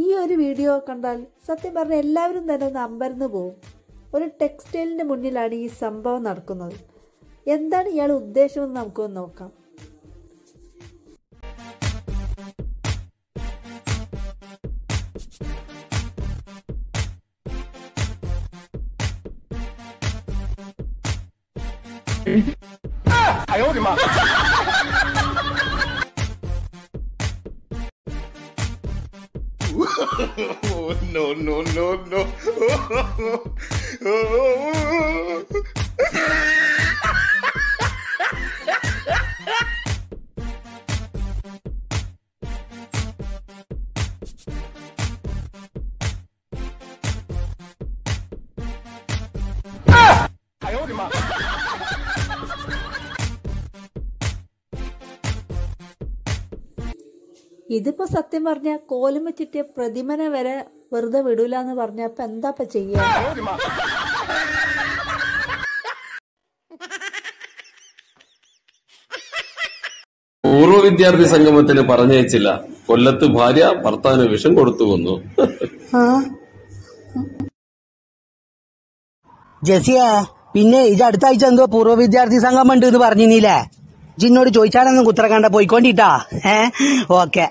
ഈ ഒരു വീഡിയോ കണ്ടാൽ സത്യം പറഞ്ഞ എല്ലാവരും തന്നെ ഒന്ന് അമ്പരന്ന് പോകും ഒരു ടെക്സ്റ്റൈലിന്റെ മുന്നിലാണ് ഈ സംഭവം നടക്കുന്നത് എന്താണ് ഇയാൾ ഉദ്ദേശമെന്ന് നമുക്കൊന്ന് നോക്കാം Oh, no, no, no, no. ഇതിപ്പോ സത്യം പറഞ്ഞ കോലും വെച്ചിട്ട് പ്രതിമനെ വരെ വെറുതെ വിടൂല എന്ന് പറഞ്ഞപ്പോ എന്താപ്പ ചെയ്യാ പൂർവ്വ വിദ്യാർത്ഥി സംഗമത്തിന് പറഞ്ഞയച്ചില്ല കൊല്ലത്ത് ഭാര്യ ഭർത്താവിന് വിഷം കൊടുത്തു കൊന്നു ജസിയെ പിന്നെ ഇത് അടുത്ത ആഴ്ച എന്തോ പൂർവ്വ വിദ്യാർത്ഥി സംഘം ഉണ്ട് എന്ന് പറഞ്ഞില്ലേ ജിന്നോട് ചോദിച്ചാലൊന്നും കുത്തറക്കണ്ട പോയിക്കൊണ്ടിട്ടാ ഏ ഓക്കെ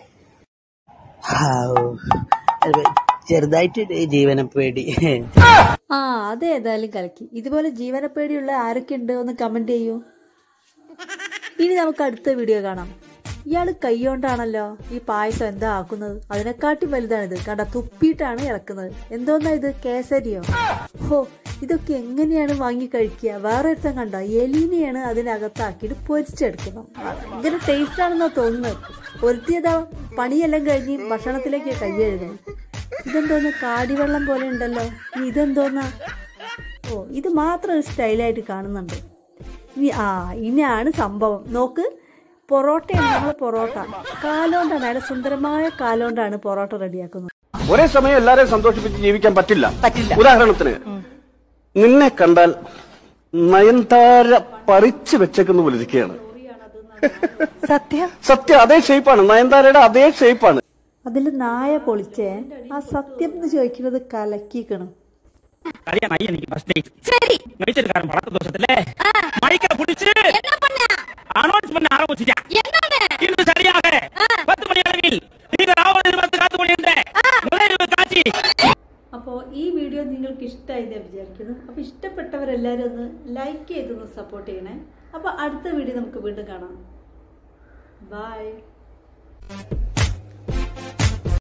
ചെറുതായിട്ട് ജീവനെ പേടി ആ അത് ഏതായാലും കലക്കി ഇതുപോലെ ജീവനപ്പേടിയുള്ള ആരൊക്കെ ഉണ്ട് ഒന്ന് കമന്റ് ചെയ്യൂ ഇനി നമുക്ക് അടുത്ത വീഡിയോ കാണാം ഇയാള് കൈകൊണ്ടാണല്ലോ ഈ പായസം എന്താ ആക്കുന്നത് അതിനെക്കാട്ടി വലുതാണിത് കണ്ട തുപ്പിയിട്ടാണ് ഇറക്കുന്നത് എന്തോന്നാ ഇത് കേസരിയോ ഹോ ഇതൊക്കെ എങ്ങനെയാണ് വാങ്ങി കഴിക്കുക വേറെ ഒരുത്തം കണ്ട എലീനെയാണ് അതിനകത്താക്കിയിട്ട് പൊരിച്ചെടുക്കുന്നത് ഭയങ്കര ടേസ്റ്റ് ആണെന്നാ തോന്നുന്നത് ഒരുത്തിയതാ പണിയെല്ലാം കഴിഞ്ഞ് ഭക്ഷണത്തിലേക്ക് കൈ കഴുകുന്നത് ഇതെന്തോന്ന് കാടിവെള്ളം പോലെ ഉണ്ടല്ലോ ഇനി ഇതെന്തോന്നാ ഓ ഇത് മാത്രം ഒരു സ്റ്റൈലായിട്ട് കാണുന്നുണ്ട് ഇനി ആ ഇനിയാണ് സംഭവം നോക്ക് പൊറോട്ടയാണ് നമ്മൾ പൊറോട്ട കാലോണ്ടാണ് അയാളെ സുന്ദരമായ കാലോണ്ടാണ് പൊറോട്ട റെഡിയാക്കുന്നത് ഒരേ സമയം എല്ലാരെയും സന്തോഷിപ്പിച്ച് ജീവിക്കാൻ പറ്റില്ല പറ്റില്ല ഉദാഹരണത്തിന് നിന്നെ കണ്ടാൽ നയൻതാര പറിച്ചു വെച്ചേക്കുന്ന പോലെ ഇരിക്കുകയാണ് സത്യം സത്യം അതേ ഷേപ്പാണ് നയൻതാരയുടെ അതേ ഷേപ്പാണ് അതിൽ നായ പൊളിച്ചേ ആ സത്യം എന്ന് ചോദിക്കുന്നത് കലക്കിക്കണം கல்யாணம் ஐயா நீங்க ஃபர்ஸ்ட் நைட் சரி நைச்சல்காரன் பழக்க தோஷத்துல மைக்க புடிச்சு அனௌன்ஸ் பண்ண ஆரம்பிச்சிட்டான் இன்று சரியாக பத்து மணி அளவில் நீங்கள் ராவண எதிர்பார்த்து காத்து கொண்டிருந்த நுழைவு காட்சி അപ്പോൾ ഈ വീഡിയോ നിങ്ങൾക്ക് ഇഷ്ടമായി എന്ന് വിചാരിക്കുന്നു അപ്പോൾ ഇഷ്ടപ്പെട്ടവരെല്ലാവരും ഒന്ന് ലൈക്ക് ചെയ്തൊന്ന് സപ്പോർട്ട് ചെയ്യണേ അപ്പോൾ അടുത്ത വീഡിയോ നമുക്ക് വീണ്ടും കാണാം ബൈ